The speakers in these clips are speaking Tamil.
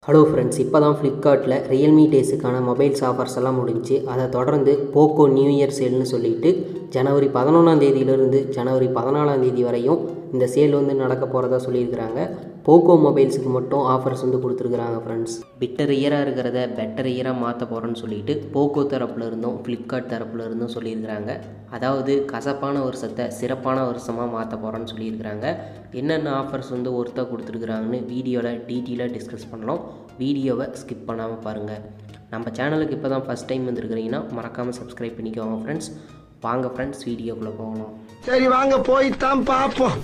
ஹலோ ஃப்ரெண்ட்ஸ் இப்போ தான் ஃப்ளிப்கார்ட்டில் ரியல்மி டேஸுக்கான மொபைல்ஸ் ஆஃபர்ஸ் எல்லாம் முடிஞ்சு அதை தொடர்ந்து போக்கோ நியூ இயர் சேல்னு சொல்லிட்டு ஜனவரி பதினொன்றாம் தேதியிலிருந்து ஜனவரி பதினாலாம் தேதி வரையும் இந்த சேல் வந்து நடக்க போகிறதா சொல்லியிருக்கிறாங்க போக்கோ மொபைல்ஸுக்கு மட்டும் ஆஃபர்ஸ் வந்து கொடுத்துருக்குறாங்க ஃப்ரெண்ட்ஸ் பிட்டர் இயராக இருக்கிறத பெட்டர் இயராக மாற்ற போகிறோன்னு சொல்லிட்டு போக்கோ தரப்புல இருந்தும் ஃப்ளிப்கார்ட் தரப்புல இருந்தும் சொல்லியிருக்கிறாங்க அதாவது கசப்பான வருஷத்தை சிறப்பான வருஷமாக மாற்ற போகிறோன்னு சொல்லியிருக்கிறாங்க என்னென்ன ஆஃபர்ஸ் வந்து ஒருத்தா கொடுத்துருக்குறாங்கன்னு வீடியோவில் டீட்டெயிலாக டிஸ்கஸ் பண்ணலாம் வீடியோவை ஸ்கிப் பண்ணாமல் பாருங்கள் நம்ம சேனலுக்கு இப்போ தான் ஃபஸ்ட் டைம் வந்துருக்கிறீங்கன்னா மறக்காமல் சப்ஸ்கிரைப் பண்ணிக்கோங்க ஃப்ரெண்ட்ஸ் வாங்க ஃப்ரெண்ட்ஸ் வீடியோக்குள்ளே போகலாம் சரி வாங்க போய்த்தான் பாப்போம்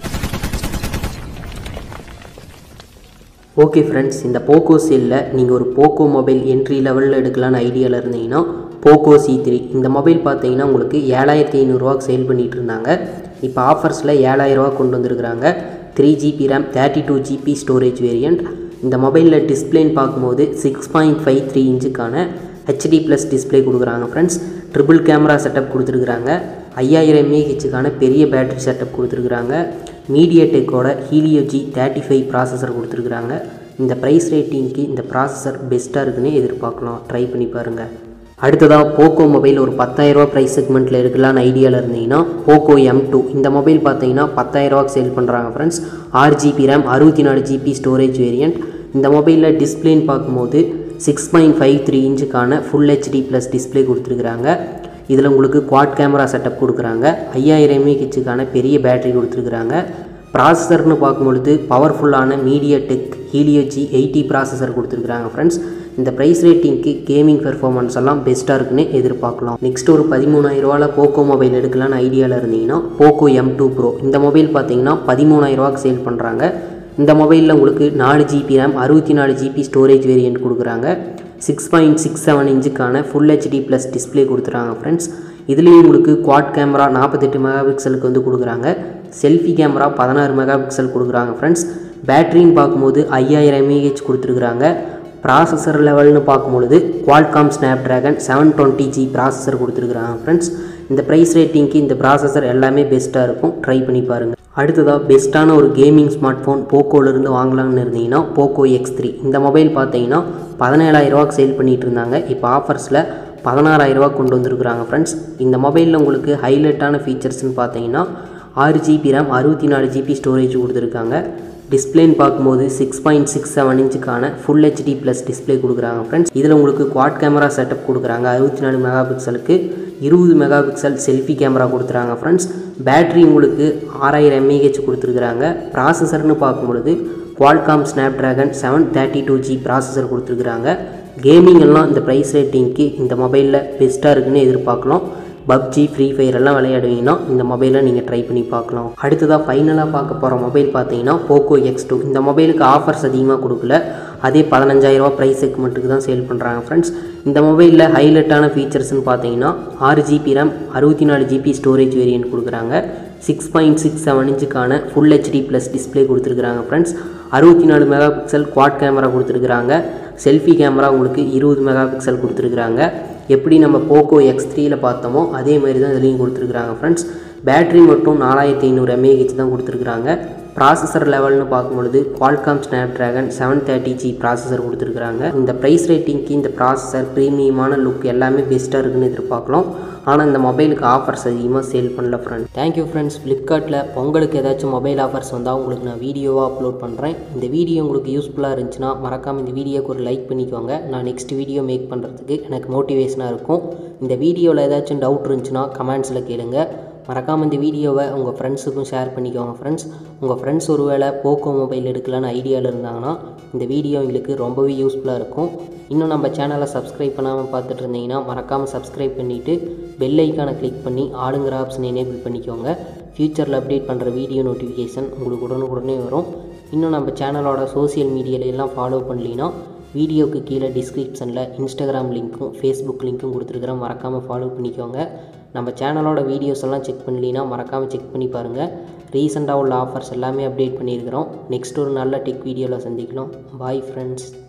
ஓகே ஃப்ரெண்ட்ஸ் இந்த போக்கோ சேலில் நீங்கள் ஒரு போக்கோ மொபைல் என்ட்ரி லெவலில் எடுக்கலான்னு ஐடியாவில் இருந்தீங்கன்னா போக்கோ சி த்ரீ இந்த மொபைல் பார்த்தீங்கன்னா உங்களுக்கு ஏழாயிரத்தி ஐநூறுரூவாக்கு சேல் பண்ணிகிட்டு இருந்தாங்க இப்போ ஆஃபர்ஸில் ஏழாயிரரூவா கொண்டு வந்திருக்கிறாங்க three GB RAM thirty two GB storage variant இந்த மொபைலில் டிஸ்பிளேன்னு பார்க்கும்போது சிக்ஸ் பாயிண்ட் ஃபைவ் த்ரீ இன்ச்சுக்கான ஹெச்டி ப்ளஸ் டிஸ்பிளே கொடுக்குறாங்க ஃப்ரெண்ட்ஸ் ட்ரிபிள் கேமரா செட்டப் கொடுத்துருக்குறாங்க ஐயாயிரம் எம்ஏஹெச்சுக்கான பெரிய பேட்டரி செட்டப் கொடுத்துருக்குறாங்க மீடியாடெக்கோட Helio G thirty five processor கொடுத்துருக்குறாங்க இந்த ப்ரைஸ் ரேட்டிங்க்கு இந்த ப்ராசஸர் பெஸ்ட்டாக இருக்குன்னு எதிர்பார்க்கலாம் ட்ரை பண்ணி பாருங்கள் அடுத்ததாக போக்கோ மொபைல் ஒரு பத்தாயிரரூவா ப்ரைஸ் செக்மெண்ட்டில் இருக்கலான்னு ஐடியாவில் இருந்தீங்கன்னா போக்கோ எம் டூ இந்த மொபைல் பார்த்தீங்கன்னா பத்தாயிரரூவாக்கு சேல் பண்ணுறாங்க ஃப்ரெண்ட்ஸ் ஆறு ஜிபி ரேம் அறுபத்தி நாலு ஜிபி ஸ்டோரேஜ் வேரியண்ட் இந்த மொபைலில் டிஸ்பிளேன்னு பார்க்கும்போது சிக்ஸ் பாயிண்ட் ஃபைவ் த்ரீ இன்ச்சுக்கான ஃபுல் ஹெச்டி ப்ளஸ் டிஸ்பிளே கொடுத்துருக்குறாங்க இதில் உங்களுக்கு குவாட் கேமரா செட்டப் கொடுக்குறாங்க ஐயாயிரம் எம்ஏஹெச்சுக்கான பெரிய பேட்டரி கொடுத்துருக்குறாங்க ப்ராசஸர்னு பார்க்கும்பொழுது பவர்ஃபுல்லான MediaTek Helio G eighty processor கொடுத்துருக்குறாங்க ஃப்ரெண்ட்ஸ் இந்த ப்ரைஸ் ரேட்டிங்க்கு கேமிங் பெர்ஃபார்மன்ஸ் எல்லாம் பெஸ்ட்டாக இருக்குன்னு எதிர்பார்க்கலாம் நெக்ஸ்ட் ஒரு பதிமூணாயிரரூவாவில் போக்கோ மொபைல் எடுக்கலான்னு ஐடியாவில் இருந்தீங்கன்னா போக்கோ எம் டூ ப்ரோ இந்த மொபைல் பார்த்தீங்கன்னா பதிமூணாயிரரூவாக்கு சேல் பண்ணுறாங்க இந்த மொபைலில் உங்களுக்கு நாலு ஜிபி ரேம் அறுபத்தி நாலு ஜிபி ஸ்டோரேஜ் வேரியன்ட் கொடுக்குறாங்க சிக்ஸ் பாயிண்ட் சிக்ஸ் செவன் இன்ச்சுக்கான ஃபுல் ஹெச்டி ப்ளஸ் டிஸ்பிளே கொடுத்துறாங்க ஃப்ரெண்ட்ஸ் இதுலேயும் உங்களுக்கு குவாட் கேமரா நாற்பத்தெட்டு மெகா பிக்சலுக்கு வந்து கொடுக்குறாங்க செல்ஃபி கேமரா பதினாறு மெகா பிக்சல் கொடுக்குறாங்க ஃப்ரெண்ட்ஸ் பேட்டரின்னு பார்க்கும்போது ஐயாயிரம் எம்ஏஹெச் கொடுத்துருக்குறாங்க ப்ராசஸர் லெவல்னு பார்க்கும்பொழுது Qualcomm Snapdragon seven twenty G processor கொடுத்துருக்குறாங்க ஃப்ரெண்ட்ஸ் இந்த ப்ரைஸ் ரேட்டிங்க்கு இந்த ப்ராசஸர் எல்லாமே பெஸ்ட்டாக இருக்கும் ட்ரை பண்ணி பாருங்கள் அடுத்ததாக பெஸ்ட்டான ஒரு கேமிங் ஸ்மார்ட் ஃபோன் போக்கோலேருந்து வாங்கலாம்னு இருந்தீங்கன்னா போக்கோ எக்ஸ் த்ரீ இந்த மொபைல் பார்த்தீங்கன்னா பதினேழாயிரரூவாக்கு சேல் பண்ணிகிட்டு இருந்தாங்க இப்போ ஆஃபர்ஸில் பதினாறாயிரரூவா கொண்டு வந்திருக்குறாங்க ஃப்ரெண்ட்ஸ் இந்த மொபைலில் உங்களுக்கு ஹைலைட்டான ஃபீச்சர்ஸ்னு பார்த்தீங்கன்னா ஆறு ஜிபி ரேம் அறுபத்தி நாலு ஜிபி ஸ்டோரேஜ் கொடுத்துருக்காங்க டிஸ்பிளேன்னு பார்க்கும்போது சிக்ஸ் பாயிண்ட் சிக்ஸ் செவன் இன்ச்சுக்கான ஃபுல் ஹெச்டி ப்ளஸ் டிஸ்பிளே கொடுக்குறாங்க ஃப்ரெண்ட்ஸ் இதில் உங்களுக்கு குவாட் கேமரா செட்டப் கொடுக்குறாங்க அறுபத்தி நாலு மெகா பிக்சலுக்கு இருபது மெகா பிக்சல் செல்ஃபி கேமரா கொடுத்துறாங்க ஃப்ரெண்ட்ஸ் பேட்ரி உங்களுக்கு ஆறாயிரம் எம்ஏஹெச் கொடுத்துருக்குறாங்க ப்ராசஸர்னு பார்க்கும்பொழுது Qualcomm Snapdragon seven thirty two G processor கொடுத்துருக்குறாங்க கேமிங் எல்லாம் இந்த ப்ரைஸ் ரேட்டிங்க்கு இந்த மொபைலில் பெஸ்ட்டாக இருக்குன்னு எதிர்பார்க்கலாம் பப்ஜி ஃப்ரீ ஃபயர் எல்லாம் விளையாடுவீங்கன்னா இந்த மொபைலை நீங்கள் ட்ரை பண்ணி பார்க்கலாம் அடுத்ததாக ஃபைனலாக பார்க்க போகிற மொபைல் பார்த்தீங்கன்னா போக்கோ எக்ஸ் டூ இந்த மொபைலுக்கு ஆஃபர்ஸ் அதிகமாக கொடுக்கல அதே பதினஞ்சாயிரரூபா ப்ரைஸ் செக்மெண்ட்டுக்கு தான் சேல் பண்ணுறாங்க ஃப்ரெண்ட்ஸ் இந்த மொபைலில் ஹைலைட்டான ஃபீச்சர்ஸ்னு பார்த்தீங்கன்னா ஆறு ஜிபி ரேம் அறுபத்தி நாலு ஜிபி ஸ்டோரேஜ் வேரியன்ட் கொடுக்குறாங்க சிக்ஸ் பாயிண்ட் சிக்ஸ் செவன் இன்ச்சுக்கான ஃபுல் ஹெச்டி ப்ளஸ் டிஸ்பிளே கொடுத்துருக்குறாங்க ஃப்ரெண்ட்ஸ் அறுபத்தி நாலு மெகா பிக்சல் குவாட் கேமரா கொடுத்துருக்குறாங்க செல்ஃபி கேமரா உங்களுக்கு இருபது மெகா பிக்சல் கொடுத்துருக்குறாங்க எப்படி நம்ம போக்கோ எக்ஸ் த்ரீயில் பார்த்தோமோ அதே மாதிரி தான் இதுலேயும் கொடுத்துருக்குறாங்க ஃப்ரெண்ட்ஸ் பேட்டரி மட்டும் நாலாயிரத்தி ஐநூறு எம்ஏஹெச் தான் கொடுத்துருக்குறாங்க ப்ராசஸர் லெவல்னு பார்க்கும்பொழுது Qualcomm Snapdragon seven thirty G processor கொடுத்துருக்குறாங்க இந்த ப்ரைஸ் ரேட்டிங்க்கு இந்த ப்ராசஸர் ப்ரீமியமான லுக் எல்லாமே பெஸ்ட்டாக இருக்குன்னு எதிர்பார்க்கலாம் ஆனால் இந்த மொபைலுக்கு ஆஃபர்ஸ் அதிகமாக சேல் பண்ணல ஃப்ரெண்ட் தேங்க்யூ ஃப்ரெண்ட்ஸ் ஃப்ளிப்கார்ட்டில் பொங்கலுக்கு ஏதாச்சும் மொபைல் ஆஃபர்ஸ் வந்தால் உங்களுக்கு நான் வீடியோவாக அப்லோட் பண்ணுறேன் இந்த வீடியோ உங்களுக்கு யூஸ்ஃபுல்லாக இருந்துச்சுன்னா மறக்காமல் இந்த வீடியோக்கு ஒரு லைக் பண்ணிக்கோங்க நான் நெக்ஸ்ட் வீடியோ மேக் பண்ணுறதுக்கு எனக்கு மோட்டிவேஷனாக இருக்கும் இந்த வீடியோவில் ஏதாச்சும் டவுட் இருந்துச்சுன்னா கமெண்ட்ஸில் கேளுங்க மறக்காமல் இந்த வீடியோவை உங்கள் ஃப்ரெண்ட்ஸுக்கும் ஷேர் பண்ணிக்கோங்க ஃப்ரெண்ட்ஸ் உங்கள் ஃப்ரெண்ட்ஸ் ஒருவேளை போக்கோ மொபைல் எடுக்கலான்னு ஐடியாவில் இருந்தாங்கன்னா இந்த வீடியோ எங்களுக்கு ரொம்பவே யூஸ்ஃபுல்லாக இருக்கும் இன்னும் நம்ம சேனலை சப்ஸ்கிரைப் பண்ணாமல் பார்த்துட்டு இருந்தீங்கன்னா மறக்காமல் சப்ஸ்கிரைப் பண்ணிவிட்டு பெல் ஐக்கானை கிளிக் பண்ணி ஆளுங்கிற ஆப்ஷன் எனேபிள் பண்ணிக்கோங்க ஃப்யூச்சரில் அப்டேட் பண்ணுற வீடியோ நோட்டிஃபிகேஷன் உங்களுக்கு உடனுக்குடனே வரும் இன்னும் நம்ம சேனலோட சோசியல் மீடியால எல்லாம் ஃபாலோ பண்ணலின்னா வீடியோக்கு கீழே டிஸ்கிரிப்ஷனில் இன்ஸ்டாகிராம் லிங்க்கும் ஃபேஸ்புக் லிங்க்கும் கொடுத்துருக்குறேன் மறக்காமல் ஃபாலோ பண்ணிக்கோங்க நம்ம சேனலோட வீடியோஸ் எல்லாம் செக் பண்ணலினா மறக்காமல் செக் பண்ணி பாருங்கள் ரீசெண்டாக உள்ள ஆஃபர்ஸ் எல்லாமே அப்டேட் பண்ணியிருக்கிறோம் நெக்ஸ்ட் ஒரு நல்ல டெக் வீடியோவில் சந்திக்கலாம் பாய் ஃப்ரெண்ட்ஸ்